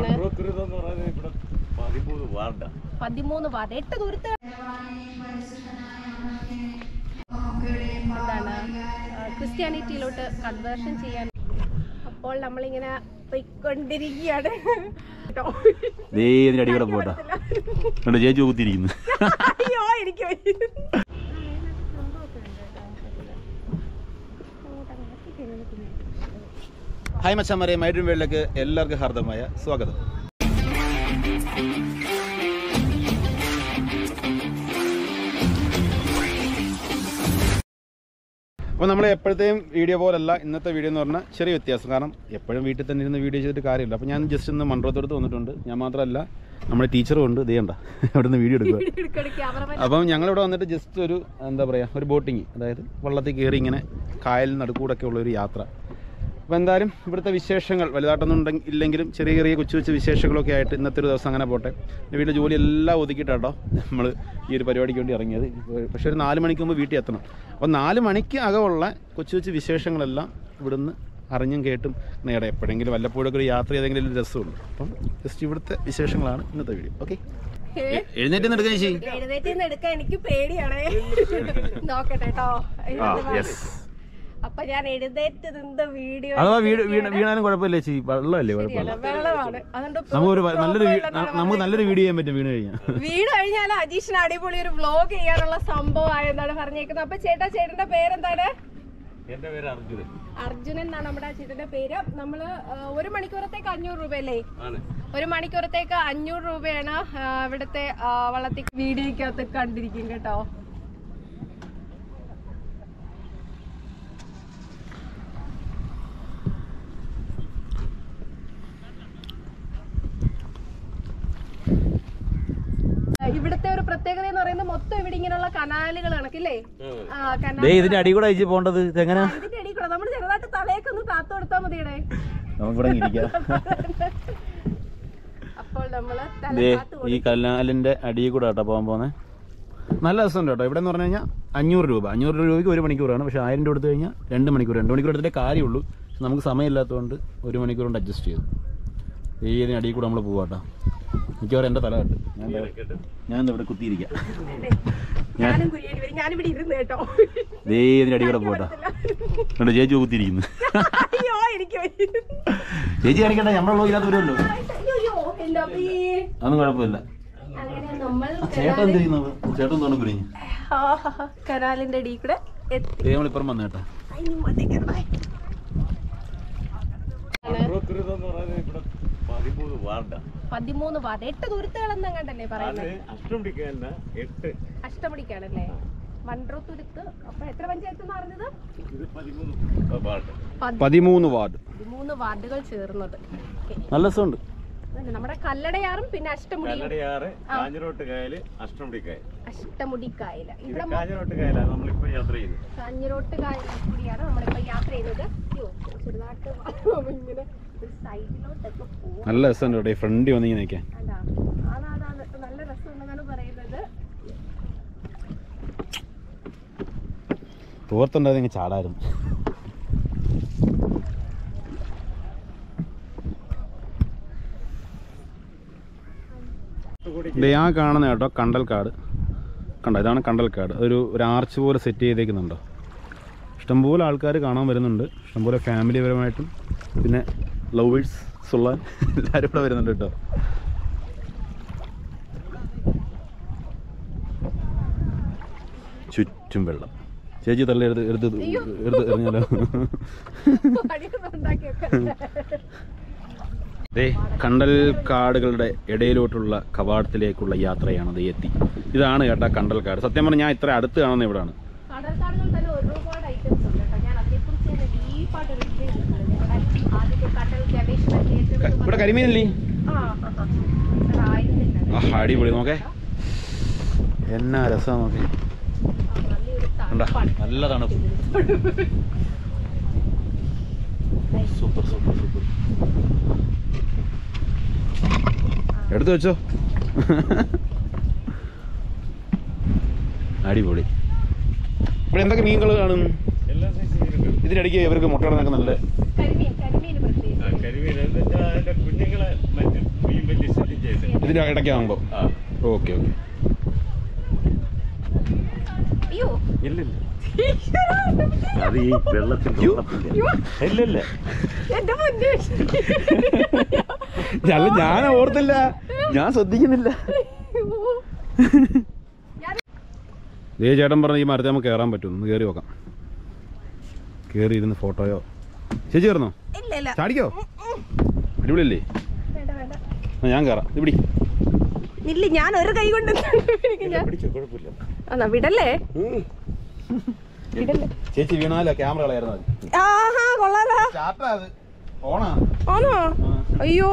എന്താണ് എന്ന് പറയുന്നത് ഇവിടെ പതിമൂന്ന് വാർഡാ പതിമൂന്ന് വാർഡ് എട്ട് ദൂരത്ത് എന്താണ് ആ, ക്രിസ്ത്യാനിറ്റിയിലോട്ട് കൺവേർഷൻ ചെയ്യാൻ അപ്പോൾ നമ്മളിങ്ങനെ പോയിക്കൊണ്ടിരിക്കുകയാണ് കേട്ടോ. ദേ ഇതിന്റെ അടി കൂടെ പോട്ടാ കണ്ടോ ചേച്ചി കുത്തിയിരിക്കുന്നു അയ്യോ എനിക്ക് വയ്യ. ഹായ് മച്ചാമരെ മൈഡ്രീം വേൾഡിലേക്ക് എല്ലാവർക്കും ഹാർദമായ സ്വാഗതം അപ്പോൾ നമ്മൾ എപ്പോഴത്തെയും വീഡിയോ പോലല്ല ഇന്നത്തെ വീഡിയോ എന്ന് പറഞ്ഞാൽ ചെറിയ വ്യത്യാസം കാരണം എപ്പോഴും വീട്ടിൽ തന്നെ ഇരുന്ന് വീഡിയോ ചെയ്തിട്ട് കാര്യമില്ല അപ്പോൾ ഞാൻ ജസ്റ്റ് ഒന്ന് മൺട്രോത്തോടത്ത് വന്നിട്ടുണ്ട് ഞാൻ മാത്രമല്ല നമ്മുടെ ടീച്ചറും ഉണ്ട് ഇതേണ്ട അവിടെ നിന്ന് വീഡിയോ എടുക്കുക എടുക്കടി ക്യാമറമാൻ അപ്പം ഞങ്ങളിവിടെ വന്നിട്ട് ജസ്റ്റ് ഒരു എന്താ പറയുക ഒരു ബോട്ടിങ് അതായത് വള്ളത്തിൽ കയറി ഇങ്ങനെ കായലിന് നടുക്കൂടൊക്കെ ഉള്ള ഒരു യാത്ര അപ്പോൾ എന്തായാലും ഇവിടുത്തെ വിശേഷങ്ങൾ വലുതായിട്ടൊന്നും ഉണ്ടെങ്കിൽ ഇല്ലെങ്കിലും ചെറിയ ചെറിയ കൊച്ചു കൊച്ചു വിശേഷങ്ങളൊക്കെ ആയിട്ട് ഇന്നത്തെ ഒരു ദിവസം അങ്ങനെ പോട്ടെ പിന്നെ വീട്ടിൽ ജോലി എല്ലാം ഒതുക്കിയിട്ടാട്ടോ നമ്മൾ ഈ ഒരു പരിപാടിക്ക് വേണ്ടി ഇറങ്ങിയത് ഇപ്പോൾ പക്ഷേ ഒരു നാല് മണിക്ക് മുമ്പ് വീട്ടിൽ എത്തണം അപ്പോൾ നാല് മണിക്ക് അകമുള്ള കൊച്ചു കൊച്ചു വിശേഷങ്ങളെല്ലാം ഇവിടുന്ന് അറിഞ്ഞും കേട്ടും നേടെ എപ്പോഴെങ്കിലും വല്ലപ്പോഴൊക്കെ ഒരു യാത്ര ചെയ്തെങ്കിലും ഒരു രസമുള്ളൂ അപ്പം ജസ്റ്റ് ഇവിടുത്തെ വിശേഷങ്ങളാണ് ഇന്നത്തെ വീഡിയോ ഓക്കെ എഴുന്നേറ്റ് നിന്ന് എടുക്കാൻ ചെയ്യും എഴുന്നേറ്റ് നിന്ന് എടുക്കാൻ എനിക്ക് പേടിയാണേ നോക്കട്ടെ കേട്ടോ ആ യെസ് അപ്പൊ ഞാൻ എഴുന്നേറ്റ് നിന്ന് വീഡിയോ അഥവാ വീട് വീണ വീണാലും കുഴപ്പമില്ല ചേച്ചി വെള്ളമല്ലേ കുഴപ്പമില്ല വെള്ളമാണ് അതുകൊണ്ട് നമുക്കൊരു വ- നല്ലൊരു വീ- ന- നമുക്ക് നല്ലൊരു വീഡിയോ ചെയ്യാൻ പറ്റും വീണ് കഴിഞ്ഞാൽ വീട് കഴിഞ്ഞാൽ അജീഷിന് അടിപൊളി ഒരു വ്ലോഗ് ചെയ്യാനുള്ള സംഭവമായെന്നാണ് പറഞ്ഞേക്കുന്നത് അപ്പൊ ചേട്ടാ ചേട്ടന്റെ പേരെന്താണ് എന്റെ പേര് അർജുനൻ അർജുനൻ എന്നാണ് നമ്മുടെ ചേട്ടന്റെ പേര് നമ്മള് ആ, ഒരു മണിക്കൂറത്തേക്ക് അഞ്ഞൂറ് രൂപയല്ലേ ആണ് ഒരു മണിക്കൂറത്തേക്ക് അഞ്ഞൂറ് രൂപയാണ് ആ, ഇവിടുത്തെ ആ, വള്ളത്തിൽ വീഡിയോക്കകത്ത് കണ്ടിരിക്കും കേട്ടോ ആ, ഇവിടുത്തെ ഒരു പ്രത്യേകത എന്ന് പറയുന്നത് മൊത്തം ഇവിടെ ഇങ്ങനെയുള്ള കനാലുകൾ കണക്കില്ലേ ആ കനാൽ ദേ ഇതിന്റെ അടി കൂടെ അയച്ച് പോകേണ്ടത് ഇതെങ്ങനെ ഇതിന്റെ അടിയിൽ കൂടെ നമ്മൾ ചെറുതായിട്ട് തലയൊക്കെ ഒന്ന് കാത്തു കൊടുത്താൽ മതിയടേ നമുക്കിവിടെ ഇരിക്കാം അപ്പോൾ നമ്മള് തല ദേ കാത്തു ഈ കനാലിന്റെ അടിയിൽ കൂടെ കേട്ടോ പോകാൻ പോകുന്നത് നല്ല രസമുണ്ട് കേട്ടോ ഇവിടെ എന്ന് പറഞ്ഞു കഴിഞ്ഞാൽ അഞ്ഞൂറ് രൂപ അഞ്ഞൂറ് രൂപയ്ക്ക് ഒരു മണിക്കൂറാണ് പക്ഷേ ആയിരം രൂപ എടുത്തു കഴിഞ്ഞാൽ രണ്ട് മണിക്കൂർ രണ്ട് മണിക്കൂർ എടുത്തിട്ടേ കാര്യമുള്ളൂ പക്ഷെ നമുക്ക് സമയമില്ലാത്തതുകൊണ്ട് ഒരു മണിക്കൂർ കൊണ്ട് അഡ്ജസ്റ്റ് ചെയ്തു ഈ ഇതിന് അടിയിൽ കൂടെ നമ്മൾ പോവാട്ടോ മിക്കവാറും എൻ്റെ തല കെട്ട് ഞാൻ ദേ- ഞാൻ ദേ ഇവിടെ കുത്തിയിരിക്കാം ഞാനും കുരിയേരി വരും ഞാനിവിടെ ഇരുന്ന് കേട്ടോ ദേ ഇതിന്റെ അടി കൂടെ പോട്ടാ കണ്ടോ ചേച്ചി കുത്തിയിരിക്കുന്നു അയ്യോ എനിക്ക് വയ്യ. ചേച്ചി കാണിക്കട്ടെ നമ്മളെ വ്ളോഗിനകത്ത് വരുമല്ലോ അയ്യോ എന്റെ അമ്മേ. അതൊന്നും കുഴപ്പമില്ല അങ്ങനെ നമ്മൾ ചേട്ടൻ എന്ത് ചെയ്യുന്നത് ചേട്ടൻ തോന്നുന്നു കുരിഞ്ഞു ആ, കനാലിന്റെ അടിയിൽ കൂടെ എത്തി ദേ നമ്മളിപ്പുറം വന്നു കേട്ടോ അതിന് മതി കിടന്നേ. എന്ന് പറയുന്നത് ഇവിടെ പതിമൂന്ന് വാർഡാ പതിമൂന്ന് വാർഡ് എട്ട് ദൂരത്തുകളെന്ന് കണ്ടല്ലേ അത് പറയുന്നത് അഷ്ടമിടിക്കല്ല എട്ട് അഷ്ടമടിക്കാണല്ലേ വൺട്രോത്തുരുത്ത് അപ്പൊ എത്ര പഞ്ചായത്ത് പറഞ്ഞത് ഇത് പതിമൂന്ന് വാർഡ് പതിമൂന്ന് വാർഡ് പതിമൂന്ന് വാർഡുകൾ ചേർന്നത് ഓക്കേ. നല്ല രസമുണ്ട് അതല്ലേ, നമ്മുടെ കല്ലടയാറും പിന്നെ അഷ്ടമുടിയും കല്ലടയാറ് കാഞ്ഞിരോട്ട് കായല് അഷ്ടമിടിക്കായൽ അഷ്ടമുടിക്കായല ഇത് ഇവിടെ കാഞ്ഞിരോട്ട് കായലാണ് നമ്മളിപ്പോ യാത്ര ചെയ്യുന്നത് കാഞ്ഞിരോട്ട് കായൽ കൂടിയാണ് നമ്മളിപ്പോ യാത്ര ചെയ്യുന്നത് അയ്യോ ചെറുതായിട്ട് ഇങ്ങനെ ഒരു സൈഡിലോട്ടൊക്കെ പോകും നല്ല രസമുണ്ട് കേട്ടോ ഈ ഫ്രണ്ടിൽ വന്നിങ്ങനെ നിൽക്കാൻ അതാ അതാണ് അതാണ് നല്ല രസമുണ്ടെന്നാണ് പറയുന്നത് തോർത്തുണ്ടായത് ഇങ്ങനെ ചാടായിരുന്നു ദേ ആ കാണുന്ന കേട്ടോ കണ്ടൽക്കാട് കണ്ടോ ഇതാണ് കണ്ടൽക്കാട് ഒരു ഒരു ആർച്ച് പോലെ സെറ്റ് ചെയ്തേക്കുന്നുണ്ടോ ഇഷ്ടംപോലെ ആൾക്കാർ കാണാൻ വരുന്നുണ്ട് ഇഷ്ടംപോലെ ഫാമിലി പരമായിട്ടും പിന്നെ ലവേഴ്സ് ഉള്ള എല്ലാവരും ഇവിടെ വരുന്നുണ്ട് കേട്ടോ ചുറ്റും വെള്ളം ചേച്ചി തള്ളി എടുത്ത് എടുത്ത് എടുത്ത് എറിഞ്ഞാലോ പണിയൊന്നും ഉണ്ടാക്കി ദേ കണ്ടൽ കാടുകളുടെ ഇടയിലോട്ടുള്ള കവാടത്തിലേക്കുള്ള യാത്രയാണ് അത് എത്തി ഇതാണ് കേട്ടാ കണ്ടൽക്കാട് സത്യം പറഞ്ഞാൽ ഞാൻ ഇത്ര അടുത്ത് കാണുന്ന ഇവിടാണ് കടൽക്കാടുകൾ തന്നെ ഒരുപാട് ഐറ്റംസ് ഉണ്ട് കേട്ടോ ഞാൻ അതിനെക്കുറിച്ച് തന്നെ ഡീപ്പായിട്ട് റിവ്യൂ ചെയ്തിട്ടുണ്ട് ഞങ്ങളുടെ ആദ്യത്തെ കടൽ ഗവേഷണ കേന്ദ്രം എന്ന് ഇവിടെ കരിമീനല്ലേ ആ, ആ, ആ. ഇവിടെ ആയിരുന്നില്ല. ആ അടിപൊളി നോക്കേ എന്നാ രസം നോക്കേ ആ, നല്ലൊരു കണ്ടാ തണുപ്പാണ്. നല്ല തണുപ്പ് സൂപ്പർ സൂപ്പർ സൂപ്പർ എടുത്തു വെച്ചോ അടിപൊളി ഇവിടെ എന്തൊക്കെ മീനുകൾ കാണും എല്ലാ സൈസ് മീനുണ്ട് ഇതിനിടയ്ക്ക് ഇവർക്ക് മുട്ടയിടുന്നൊക്കെ നല്ല കരിമീൻ കരിമീൻ പ്രത്യേകിച്ച് കരിമീൻ എന്ന് വെച്ചാൽ അതിന്റെ കുഞ്ഞുങ്ങളെ മറ്റ് ഇതിന്റെ ഇടയ്ക്കാകുമ്പോൾ ആ ഓക്കെ ഓക്കെ അയ്യോ ഇല്ലില്ല അത് ഈ വെള്ളത്തിൽ ഇല്ലില്ല എന്റെ മുന്നേ അല്ല ഞാൻ ഓർത്തില്ല ഞാൻ ശ്രദ്ധിക്കുന്നില്ല ദേ ചേട്ടൻ പറഞ്ഞ ഈ മരത്തെ നമുക്ക് കയറാൻ പറ്റും ഒന്ന് കയറി നോക്കാം കയറി ഇരുന്ന് ഫോട്ടോയോ ചേച്ചി കയറുന്നോ ഇല്ല ഇല്ല ചാടിക്കോ അടിപൊളിയല്ലേ വേണ്ട വേണ്ട ആ, ഞാൻ കയറാം ഇവിടെ ഇല്ല ഞാൻ ഒരു കൈ കൊണ്ട് പിടിക്കും ഞാൻ പിടിച്ചോ കുഴപ്പമില്ല എന്നാ വിടല്ലേ വിടല്ലേ ചേച്ചി വീണാലോ ക്യാമറ കളയായിരുന്നു മതി ആഹാ കൊള്ളാലോ സ്റ്റാർട്ടാ അത് ഓണാ ആണോ അയ്യോ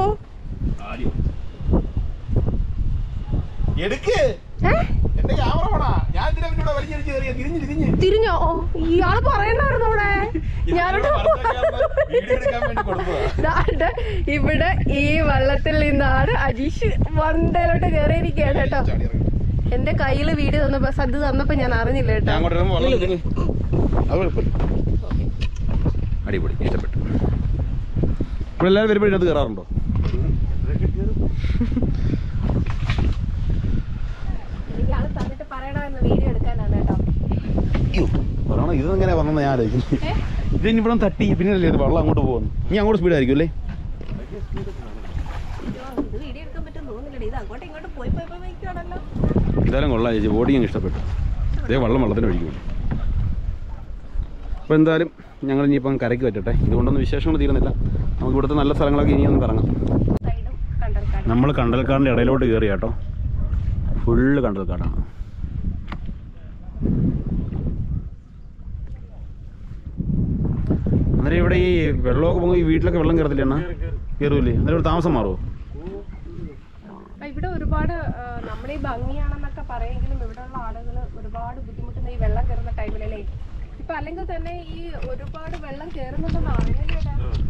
എടുക്ക് ഏ എന്റെ ക്യാമറ ഓണാ ഞാൻ ഇതിനെ പിന്നീട് വലിഞ്ഞടിച്ച് കയറിയ തിരിഞ്ഞ് തിരിഞ്ഞ് തിരിഞ്ഞോ ഓ, ഇയാള് പറയണ്ടായിരുന്നു അവിടെ ഞാനോട് വീഡിയോ എടുക്കാൻ വേണ്ടി കൊടുത്തതാ ദാണ്ട് ഇവിടെ ഈ വള്ളത്തിൽ നിന്നാണ് അജീഷ് വണ്ടയിലോട്ട് കയറിയിരിക്കുകയാണ് കേട്ടോ എന്റെ കയ്യില് വീഡിയോ തന്നപ്പോ സദ്യ തന്നപ്പോ ഞാൻ അറിഞ്ഞില്ല ഞാൻ കേട്ടോ അങ്ങോട്ട് ഇടുമ്പോ വെള്ളം എടുക്കുന്നു. അത് കുഴപ്പമില്ല അടിപൊളി ഇഷ്ടപ്പെട്ടു ഇവിടെ എല്ലാവരും വരുമ്പോഴും ഇതിനകത്ത് കയറാറുണ്ടോ ഇയാള് തന്നിട്ട് പറയണമെന്ന് വീഡിയോ എടുക്കാനാണ് കേട്ടോ പറയണം ഇത് എങ്ങനെ പറഞ്ഞെന്ന് ഞാൻ ആലോചിക്കുന്നു ഏ? ഇതിന് ഇവിടെ തട്ടി പിന്നല്ലേ ഇത് വെള്ളം അങ്ങോട്ട് പോകുന്നു ഇനി അങ്ങോട്ട് സ്പീഡ് ആയിരിക്കും അല്ലേ അയ്യോ, ഇത് വീഡിയോ എടുക്കാൻ പറ്റും തോന്നുന്നില്ല ഇത് അങ്ങോട്ടും ഇങ്ങോട്ടും പോയി പോയി പോയി വയ്ക്കുവാണല്ലോ എന്തായാലും കൊള്ളാം ചേച്ചി ബോഡിങ് ഇഷ്ടപ്പെട്ടു ഇതേ വെള്ളം വെള്ളത്തിന് ഒഴിക്കും അപ്പോൾ എന്തായാലും ഞങ്ങൾ ഇനിയിപ്പം കരയ്ക്ക് പറ്റട്ടെ ഇതുകൊണ്ടൊന്നും വിശേഷങ്ങൾ തീരുന്നില്ല നമുക്ക് ഇവിടുത്തെ നല്ല സ്ഥലങ്ങളൊക്കെ ഇനി ഒന്ന് കറങ്ങാം സൈഡും കണ്ടൽക്കാട് നമ്മൾ കണ്ടൽക്കാടിൻ്റെ ഇടയിലോട്ട് കയറി കേട്ടോ ഫുള്ള് കണ്ടൽക്കാടാണ് അന്നേരം ഇവിടെ ഈ വെള്ളമൊക്കെ പോകുമ്പോൾ ഈ വീട്ടിലൊക്കെ വെള്ളം കയറത്തില്ല എണ്ണ കയറൂലേ അന്നേരം ഇവിടെ താമസം മാറുമോ ആ, ഇവിടെ ഒരുപാട് ആ, നമ്മുടെ ഈ ഭംഗിയാണെന്നൊക്കെ പറയെങ്കിലും ഇവിടെയുള്ള ആളുകൾ ഒരുപാട് ബുദ്ധിമുട്ടുന്ന ഈ വെള്ളം കയറുന്ന ടൈമിലല്ലേ ഇപ്പൊ അല്ലെങ്കിൽ തന്നെ ഈ ഒരുപാട് വെള്ളം കയറുന്നുണ്ടെന്ന് അറിയില്ല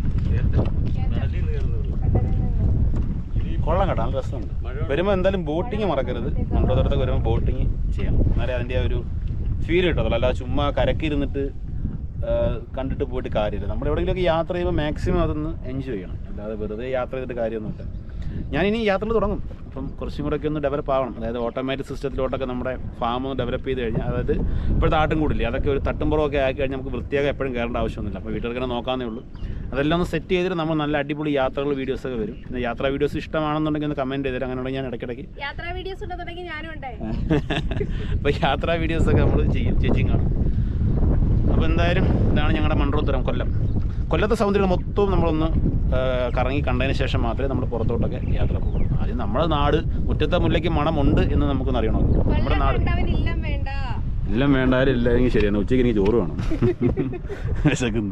കൊള്ളാം കേട്ടോ നല്ല രസമുണ്ട് വരുമ്പോൾ എന്തായാലും ബോട്ടിങ് മറക്കരുത് മണ്ടോത്തരത്തൊക്കെ വരുമ്പോൾ ബോട്ടിങ് ചെയ്യാം എന്നാലേ അതിൻ്റെ ആ ഒരു ഫീൽ കിട്ടത്തുള്ളൂ അല്ലാതെ ചുമ്മാ കരക്ക് ഇരുന്നിട്ട് ആ, കണ്ടിട്ട് പോയിട്ട് കാര്യമില്ല നമ്മൾ എവിടെയെങ്കിലുമൊക്കെ യാത്ര ചെയ്യുമ്പോൾ മാക്സിമം അതൊന്ന് എൻജോയ് ചെയ്യണം അല്ലാതെ വെറുതെ യാത്ര ചെയ്തിട്ട് കാര്യമൊന്നുമില്ല ഞാൻ ഇനി യാത്രകൾ തുടങ്ങും അപ്പം കുറച്ചും കൂടെയൊക്കെ ഒന്ന് ഡെവലപ്പ് ആവണം അതായത് ഓട്ടോമാറ്റിക് സിസ്റ്റത്തിലോട്ടൊക്കെ നമ്മുടെ ഫാം ഒന്ന് ഡെവലപ്പ് ചെയ്ത് കഴിഞ്ഞാൽ അതായത് ഇപ്പോഴത്തെ ആട്ടും കൂടില്ലേ അതൊക്കെ ഒരു തട്ടുംപുറമൊക്കെ ആക്കി കഴിഞ്ഞാൽ നമുക്ക് വൃത്തിയാക്കി എപ്പോഴും കയറേണ്ട ആവശ്യമൊന്നുമില്ല അപ്പോൾ വീട്ടിൽ നോക്കാന്നേ ഉള്ളൂ അതെല്ലാം ഒന്ന് സെറ്റ് ചെയ്തിട്ട് നമ്മൾ നല്ല അടിപൊളി യാത്രകൾ വീഡിയോസൊക്കെ വരും പിന്നെ യാത്രാ വീഡിയോസ് ഇഷ്ടമാണെന്നുണ്ടെങ്കിൽ ഒന്ന് കമൻറ്റ് ചെയ്തേരും അങ്ങനെയുണ്ടെങ്കിൽ ഞാൻ ഇടയ്ക്കിടയ്ക്ക് യാത്രാ വീഡിയോസ് ഉണ്ടെന്നുണ്ടെങ്കിൽ ഞാനും ഉണ്ടേ അപ്പോൾ യാത്രാ വീഡിയോസൊക്കെ നമ്മൾ ചെയ്യും ചേച്ചിയും കാണും അപ്പോൾ എന്തായാലും ഇതാണ് ഞങ്ങളുടെ മൺട്രോത്തുരം കൊല്ലം കൊല്ലത്തെ സൗന്ദര്യം മൊത്തവും നമ്മളൊന്ന് ആ, കറങ്ങി കണ്ടതിന് ശേഷം മാത്രമേ നമ്മൾ പുറത്തോട്ടൊക്കെ യാത്ര പോകുള്ളൂ ആദ്യം നമ്മുടെ നാട് മുറ്റത്തെ മുല്ലയ്ക്ക് മണമുണ്ട് എന്ന് നമുക്കൊന്ന് അറിയണം നമ്മുടെ നാട് കൊല്ലം വേണ്ട എല്ലാം വേണ്ടാലും ഇല്ലെങ്കിൽ ശരിയാണ് ഉച്ചയ്ക്ക് എനിക്ക് ചോറ് വേണം വിശക്കുന്നു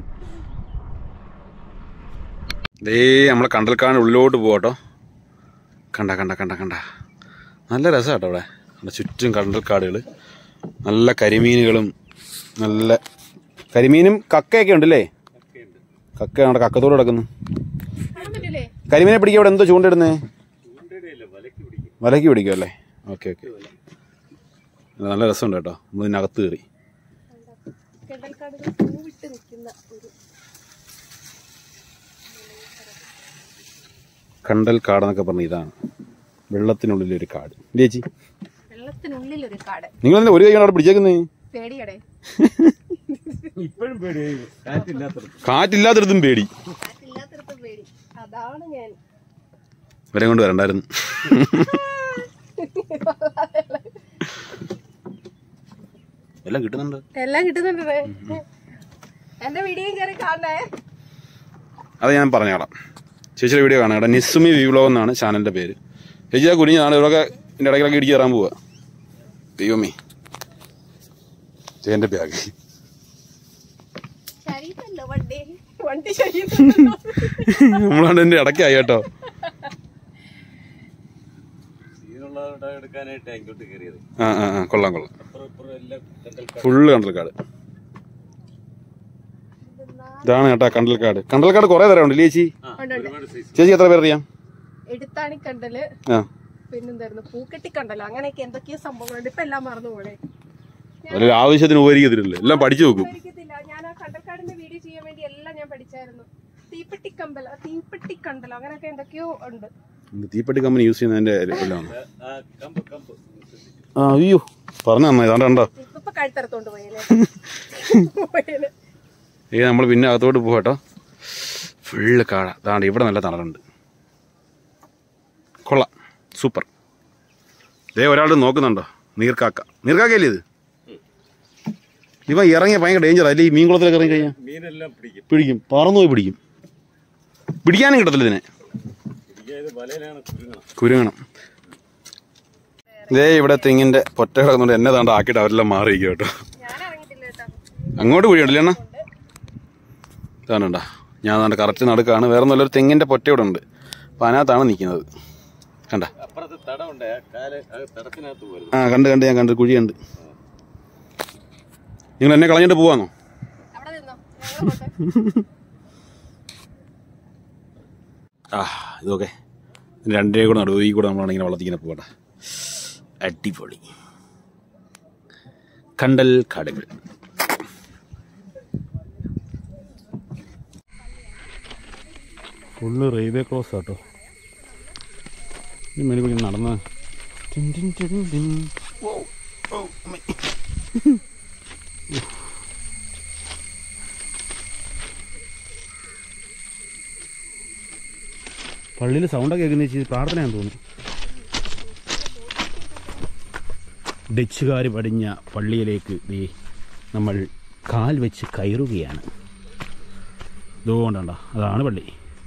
ദേ നമ്മളെ കണ്ടൽക്കാട് ഉള്ളിലോട്ട് പോകട്ടോ കണ്ട കണ്ട കണ്ട കണ്ട നല്ല രസമാട്ടോ അവിടെ അവിടെ ചുറ്റും കണ്ടൽക്കാടുകൾ നല്ല കരിമീനുകളും നല്ല കരിമീനും കക്കയൊക്കെ ഉണ്ടല്ലേ കക്ക നമ്മുടെ കക്കത്തോട് കിടക്കുന്നു കാണാൻ പറ്റില്ലേ കരിമീനെ പിടിക്കാൻ ഇവിടെ എന്തോ ചൂണ്ടിടുന്നേ വലയ്ക്ക് പിടിക്കും അല്ലേ ഓക്കെ ഓക്കെ നല്ല രസമുണ്ട് കേട്ടോ നമ്മൾ ഇതിനകത്ത് കയറി കണ്ടൽക്കാടുകൾ പൂവിട്ട് നിൽക്കുന്ന ഒരു കണ്ടൽ കാടെന്നൊക്കെ പറഞ്ഞ ഇതാണ് വെള്ളത്തിനുള്ളിൽ ഒരു കാട് ചേച്ചി വെള്ളത്തിനുള്ളിൽ ഒരു കാട് നിങ്ങൾ എന്താ ഒരു കൈ കൊണ്ട് അവിടെ പിടിച്ചേക്കുന്നേ പേടിയടേ ഇപ്പോഴും പേടിയായി കാറ്റില്ലാത്തത് കാറ്റില്ലാത്തടത്തും പേടി ഇല്ലാത്തടത്ത് പേടി അതാണ് ഞാൻ ഇവരെ കൊണ്ട് വരണ്ടായിരുന്നു എല്ലാം കിട്ടുന്നുണ്ട് എല്ലാം കിട്ടുന്നുണ്ട് എന്റെ വീഡിയോ കയറി കാണണേ അത് ഞാൻ പറഞ്ഞോളാം ചേച്ചിയുടെ വീഡിയോ കാണാം കേട്ടോ നിസ്സുമി വിപ്ലവം എന്നാണ് ചാനലിന്റെ പേര് ചേച്ചി ആ കുനിഞ്ഞാണ് ഇവരൊക്കെ എൻ്റെ ഇടയ്ക്കിടയ്ക്ക് ഇടിച്ച് കയറാൻ പോവുക ദൈവമേ ചേൻ്റെ ബാഗ് ശരീരല്ലോ വണ്ടി വണ്ടി ശരീരം നമ്മളാണ് എൻ്റെ ഇടയ്ക്കായി കേട്ടോ സീനുള്ള എടുക്കാനായിട്ട് അങ്ങോട്ട് കയറിയത് ആ ആ ആ കൊള്ളാം കൊള്ളാം അപ്പുറം ഇപ്പുറം എല്ലാം കണ്ടൽ ഫുള്ള് കണ്ടൽക്കാട് ഇതാണ് കേട്ടോ കണ്ടൽക്കാട് കണ്ടൽക്കാട് കുറേ തരം ഉണ്ട് ചേച്ചി ഒരുപാട് സൈസ് ചേച്ചി എത്ര പേരറിയാം എടുത്താണിക്കണ്ടല് ആ പിന്നെന്തായിരുന്നു പൂക്കെട്ടിക്കണ്ടല്ലോ അങ്ങനെയൊക്കെ എന്തൊക്കെയോ സംഭവങ്ങളുണ്ട് ഇപ്പൊ എല്ലാം മറന്നു പോണേ ഒരു ആവശ്യത്തിന് ഉപകരിക്കത്തില്ലല്ലോ എല്ലാം പഠിച്ചു നോക്കും ഒരിക്കത്തില്ല ഞാൻ ആ കണ്ടൽക്കാടിന്റെ വീഡിയോ ചെയ്യാൻ വേണ്ടി എല്ലാം ഞാൻ പഠിച്ചായിരുന്നു തീപ്പെട്ടിക്കമ്പല തീപ്പെട്ടിക്കണ്ടല്ലോ അങ്ങനെയൊക്കെ എന്തൊക്കെയോ ഉണ്ട് ഇത് തീപ്പെട്ടി കമ്പനി യൂസ് ചെയ്യുന്നതിൻ്റെ എല്ലാം ആ കമ്പ് കമ്പ് ആ അയ്യോ പറഞ്ഞു നന്നായി ഇതാണ്ട് കണ്ടോ ഇപ്പൊ കഴുത്തറത്തോണ്ട് പോയല്ലേ പോയേനെ. ഏ നമ്മൾ പിന്നെ അകത്തോട്ട് പോകാം കേട്ടോ ഫുള്ള് കാട അതാണ്ട് ഇവിടെ നല്ല തണലുണ്ട് കൊള്ളാം സൂപ്പർ ദേ ഒരാൾ നോക്കുന്നുണ്ടോ നീർക്കാക്ക നീർക്കാക്കയല്ലേ ഇത് ഇവ ഇറങ്ങിയ ഭയങ്കര ഡേഞ്ചർ അല്ലേ ഈ മീൻ കുളത്തിലൊക്കെ ഇറങ്ങി കഴിഞ്ഞാൽ മീനെല്ലാം പിടിക്കും പിടിക്കും പറന്നു പോയി പിടിക്കും പിടിക്കാനും കിട്ടത്തില്ല ഇതിനെ പിടിക്കാൻ ഇത് വലയിലാണ് കുരുങ്ങണം കുരുങ്ങണം ദേ ഇവിടെ തെങ്ങിന്റെ പൊറ്റ കിടക്കുന്നുണ്ട് എന്നെ താണ്ട് ആക്കിയിട്ട് അവരെല്ലാം മാറിയിരിക്കും കേട്ടോ ഞാൻ ഇറങ്ങിയിട്ടില്ല കേട്ടോ അങ്ങോട്ട് കുഴിയുണ്ടല്ലേ അണ്ണ ഇതാണണ്ട ഞാൻ താണ്ട് കറക്റ്റ് നടുക്കാണ് വേറെ നല്ലൊരു തെങ്ങിന്റെ പൊറ്റ ഇവിടെ ഉണ്ട് അപ്പം അതിനകത്താണ് നിൽക്കുന്നത് കണ്ട അപ്പുറത്ത് തടമുണ്ട് ആ കാല് അത് തടത്തിനകത്ത് വരുന്നു ആ കണ്ട് കണ്ട് ഞാൻ കണ്ട് കുഴിയുണ്ട് നിങ്ങൾ എന്നെ കളഞ്ഞിട്ട് പോവാന്നോ അവിടെ നിന്നോ ഞങ്ങൾ പോട്ടെ ആ ഇതൊക്കെ രണ്ടേ കൂടെ നടുവ് ഈ കൂടെ നമ്മളാണ് ഇങ്ങനെ വള്ളത്തിങ്ങനെ പോകട്ടെ അടിപൊളി കണ്ടൽ കാടുകൾ ഫുള്ള് റെയിൽവേ ക്രോസ് ആട്ടോ ഈ മേലെ കൂടി നടന്ന് ടിൻ ടിൻ ടിൻ ടിൻ. ഓ, ഓ, അമ്മേ. ഉഫ്. പള്ളിയിൽ സൗണ്ടൊക്കെ കേൾക്കുന്ന വെച്ചാൽ പ്രാർത്ഥനയാന്ന് തോന്നുന്നു ഡച്ചുകാർ പടിഞ്ഞ പള്ളിയിലേക്ക് ദേ നമ്മൾ കാൽ വെച്ച് കയറുകയാണ് ഇതുകൊണ്ടണ്ട അതാണ് പള്ളി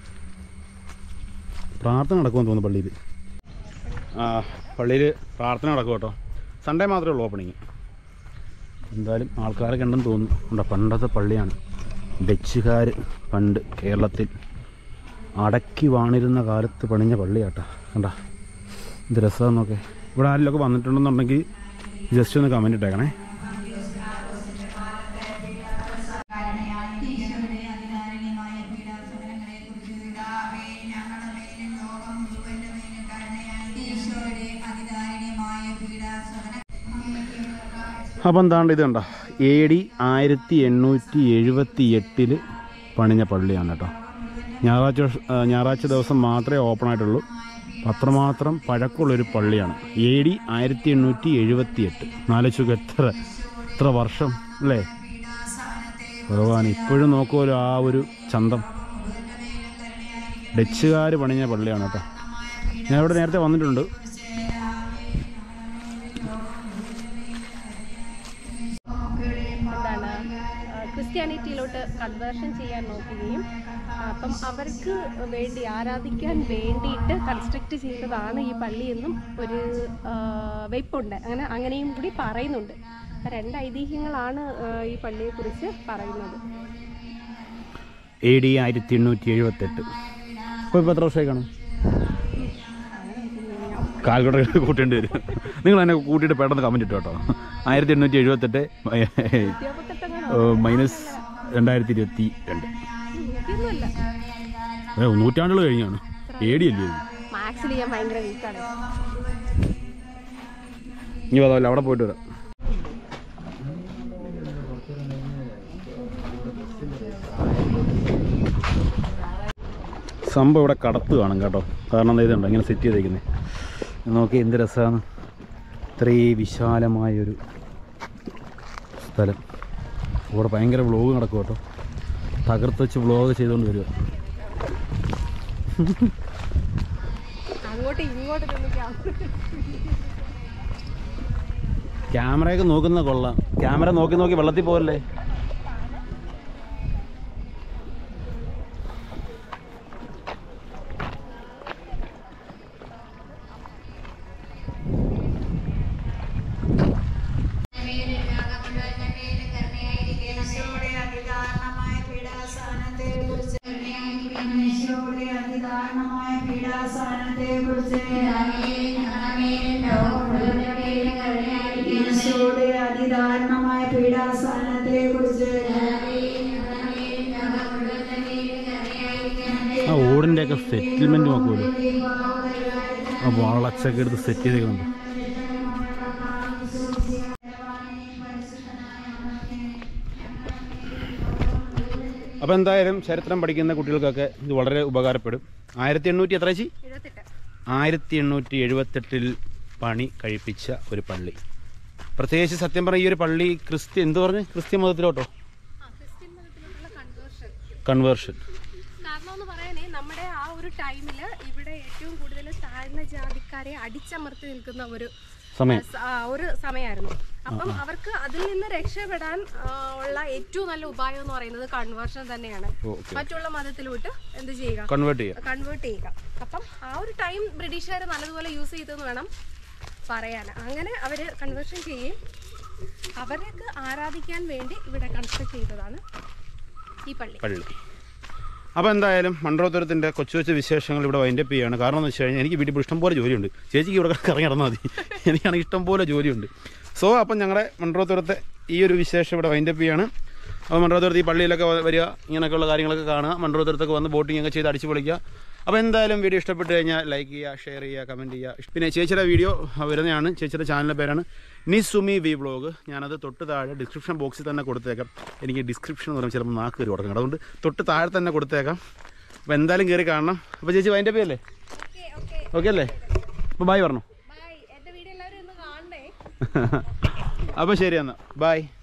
പ്രാർത്ഥന നടക്കുമെന്ന് തോന്നുന്നു പള്ളിയിൽ ആ പള്ളിയിൽ പ്രാർത്ഥന നടക്കും കേട്ടോ സൺഡേ മാത്രമേ ഉള്ളൂ ഓപ്പണിങ് എന്തായാലും ആൾക്കാരൊക്കെ ഉണ്ടെന്ന് തോന്നുന്നു ഉണ്ടോ പണ്ടത്തെ പള്ളിയാണ് ഡച്ചുകാർ പണ്ട് കേരളത്തിൽ അടക്കി വാണിരുന്ന കാലത്ത് പണിഞ്ഞ പള്ളിയാട്ടാ കണ്ട ഇത് രസമെന്നൊക്കെ ഇവിടെ ആരെങ്കിലുമൊക്കെ വന്നിട്ടുണ്ടെന്നുണ്ടെങ്കിൽ ജസ്റ്റ് ഒന്ന് കമൻറ്റ് ഇട്ടേക്കണേ അപ്പം എന്താണ്ട് ഇത് കണ്ടോ എ ഡി ആയിരത്തി എണ്ണൂറ്റി എഴുപത്തി എട്ടിൽ പണിഞ്ഞ പള്ളിയാണ് കേട്ടോ ഞായറാഴ്ച ദിവസ- ആ, ഞായറാഴ്ച ദിവസം മാത്രമേ ഓപ്പൺ ആയിട്ടുള്ളൂ അത്രമാത്രം പഴക്കമുള്ളൊരു പള്ളിയാണ് എ ഡി ആയിരത്തി എണ്ണൂറ്റി എഴുപത്തി എട്ട് നാലുചുക്ക് എത്ര എത്ര വർഷം അല്ലേ ഭഗവാൻ ഇപ്പോഴും നോക്കുമല്ലോ ആ ഒരു ചന്തം ഡച്ചുകാർ പണിഞ്ഞ പള്ളിയാണ് കേട്ടോ ഞാൻ ഇവിടെ നേരത്തെ വന്നിട്ടുണ്ട് എന്താണ് ആ, ക്രിസ്ത്യാനിറ്റിയിലോട്ട് കൺവേർഷൻ ചെയ്യാൻ നോക്കുകയും ആ, അപ്പം അവർക്ക് വേണ്ടി ആരാധിക്കാൻ വേണ്ടിയിട്ട് കൺസ്ട്രക്ട് ചെയ്തതാണ് ഈ പള്ളി എന്നും ഒരു ആ, വെയ്പ്പുണ്ട് അങ്ങനെ അങ്ങനെയും കൂടി പറയുന്നുണ്ട് അപ്പം രണ്ട് ഐതിഹ്യങ്ങളാണ് ആ, ഈ പള്ളിയെക്കുറിച്ച് പറയുന്നത് എ ഡി ആയിരത്തി എണ്ണൂറ്റി എഴുപത്തെട്ട് ഇപ്പോൾ ഇപ്പോൾ എത്ര വർഷമായി കാണും കാൽക്കുട്ട കൂട്ടേണ്ടി വരും നിങ്ങൾ എന്നെ കൂട്ടിയിട്ട് പെട്ടെന്ന് കമൻറ്റ് ഇട്ടോ കേട്ടോ ആയിരത്തി എണ്ണൂറ്റി എഴുപത്തെട്ട് മൈനസ് രണ്ടായിരത്തി ഇരുപത്തി രണ്ട് എനിക്കൊന്നുമല്ല ഏ നൂറ്റാണ്ടുകൾ കഴിഞ്ഞാണ് എ ഡി അല്ലേ ഇത്? മാത്സിൽ ഞാൻ ഭയങ്കര വീക്കാണ് ഇനി അതല്ല അവിടെ പോയിട്ട് വരാം സംഭവം ഇവിടെ കടത്ത് കാണും കേട്ടോ കാരണം എന്താ ഇതുണ്ടോ ഇങ്ങനെ സെറ്റ് ചെയ്തേക്കുന്നത് നോക്കി എന്ത് രസമാണ് ഇത്രയും വിശാലമായൊരു സ്ഥലം ഇവിടെ ഭയങ്കര വ്ളോഗ് നടക്കും കേട്ടോ തകർത്ത് വെച്ച് വ്ളോഗ് ചെയ്തുകൊണ്ട് വരിക അങ്ങോട്ട് ഇങ്ങോട്ട് നിന്നിക്കാം ക്യാമറയൊക്കെ നോക്കുന്ന കൊള്ളാം ക്യാമറ നോക്കി നോക്കി വെള്ളത്തിൽ പോകല്ലേ അതിദാരുണമായ പീഡാസനത്തെ കുറിച്ച് ആ ഓടിൻ്റെ ഒക്കെ സെറ്റിൽമെന്റ് നോക്കുമല്ലോ ആ വളച്ചൊക്കെ എടുത്ത് സെറ്റ് ചെയ്തേക്കുന്നുണ്ട് അപ്പോൾ എന്തായാലും ചരിത്രം പഠിക്കുന്ന കുട്ടികൾക്കൊക്കെ ഇത് വളരെ ഉപകാരപ്പെടും ആയിരത്തി എണ്ണൂറ്റി എത്ര ചേച്ചി എഴുപത്തെട്ട് ആയിരത്തി എണ്ണൂറ്റി എഴുപത്തെട്ടിൽ പണി കഴിപ്പിച്ച ഒരു പള്ളി പ്രത്യേകിച്ച് സത്യം പറഞ്ഞ ഈ ഒരു പള്ളി ക്രിസ്ത്യ എന്ത് പറഞ്ഞ് ക്രിസ്ത്യൻ മതത്തിലോട്ടോ ആ, ക്രിസ്ത്യൻ മതത്തിലോട്ടുള്ള കൺവേർഷൻ കൺവേർഷൻ കാരണം എന്ന് പറയാനേ നമ്മുടെ ആ ഒരു ടൈമില് ഇവിടെ ഏറ്റവും കൂടുതൽ താഴ്ന്ന ജാതിക്കാരെ അടിച്ചമർത്തി നിൽക്കുന്ന ഒരു സമയം സ- ആ, ഒരു സമയമായിരുന്നു അപ്പം അവർക്ക് അതിൽ നിന്ന് രക്ഷപ്പെടാൻ ആ, ഉള്ള ഏറ്റവും നല്ല ഉപായം എന്ന് പറയുന്നത് കൺവേർഷൻ തന്നെയാണ് ഓക്കെ മറ്റുള്ള മതത്തിലോട്ട് എന്ത് ചെയ്യുക കൺവേർട്ട് ചെയ്യുക കൺവേർട്ട് ചെയ്യുക അപ്പം ആ ഒരു ടൈം ബ്രിട്ടീഷുകാർ നല്ലതുപോലെ യൂസ് ചെയ്തെന്ന് വേണം പറയാൻ അങ്ങനെ അവർ കൺവേർഷൻ ചെയ്യുകയും അവർക്ക് ആരാധിക്കാൻ വേണ്ടി ഇവിടെ കൺസ്ട്രക്ട് ചെയ്തതാണ് ഈ പള്ളി പള്ളി അപ്പോൾ എന്തായാലും മൺട്രോത്തുരത്തിൻ്റെ കൊച്ചു കൊച്ചു വിശേഷങ്ങൾ ഇവിടെ വൈൻഡപ്പ് ചെയ്യുകയാണ് കാരണം എന്ന് വെച്ച് കഴിഞ്ഞാൽ എനിക്ക് വീട്ടിൽ ഇപ്പോൾ ഇഷ്ടംപോലെ ജോലിയുണ്ട് ചേച്ചിക്ക് ഇവിടെ കറങ്ങി നടന്നാൽ മതി എനിക്കാണെങ്കിൽ ഇഷ്ടംപോലെ ജോലിയുണ്ട് സോ അപ്പം ഞങ്ങളുടെ മൺട്രോത്തുരത്തെ ഈ ഒരു വിശേഷം ഇവിടെ വൈൻഡപ്പ് ചെയ്യാണ് അപ്പോൾ മൺട്രോത്തുരത്ത് ഈ പള്ളിയിലൊക്കെ വ- വരിക ഇങ്ങനെയൊക്കെയുള്ള കാര്യങ്ങളൊക്കെ കാണുക മൺട്രോത്തുരത്തൊക്കെ വന്ന് ബോട്ടിംഗ് ഒക്കെ ചെയ്ത് അടിച്ച് പൊളിക്കുക അപ്പോൾ എന്തായാലും വീഡിയോ ഇഷ്ടപ്പെട്ട് കഴിഞ്ഞാൽ ലൈക്ക് ചെയ്യുക ഷെയർ ചെയ്യുക കമൻറ്റ് ചെയ്യുക പിന്നെ ചേച്ചിയുടെ വീഡിയോ വരുന്നതാണ് ചേച്ചിയുടെ ചാനലിൻ്റെ പേരാണ് നിസുമി വി വ്ളോഗ് ഞാനത് തൊട്ട് താഴെ ഡിസ്ക്രിപ്ഷൻ ബോക്സിൽ തന്നെ കൊടുത്തേക്കാം എനിക്ക് ഡിസ്ക്രിപ്ഷൻ എന്ന് പറയുമ്പോൾ ചിലപ്പോൾ നാക്ക് കയറി കൊടുക്കണം അതുകൊണ്ട് തൊട്ട് താഴെ തന്നെ കൊടുത്തേക്കാം അപ്പോൾ എന്തായാലും കയറി കാണണം അപ്പോൾ ചേച്ചി വൈൻഡപ്പ് ചെയ്യല്ലേ ഓക്കെ ഓക്കെ ഓക്കെ അല്ലേ അപ്പോൾ ബായ് പറഞ്ഞു ബൈ എൻ്റെ വീഡിയോ എല്ലാവരും ഒന്ന് കാണണേ അപ്പോൾ ശരി എന്നാൽ ബായ്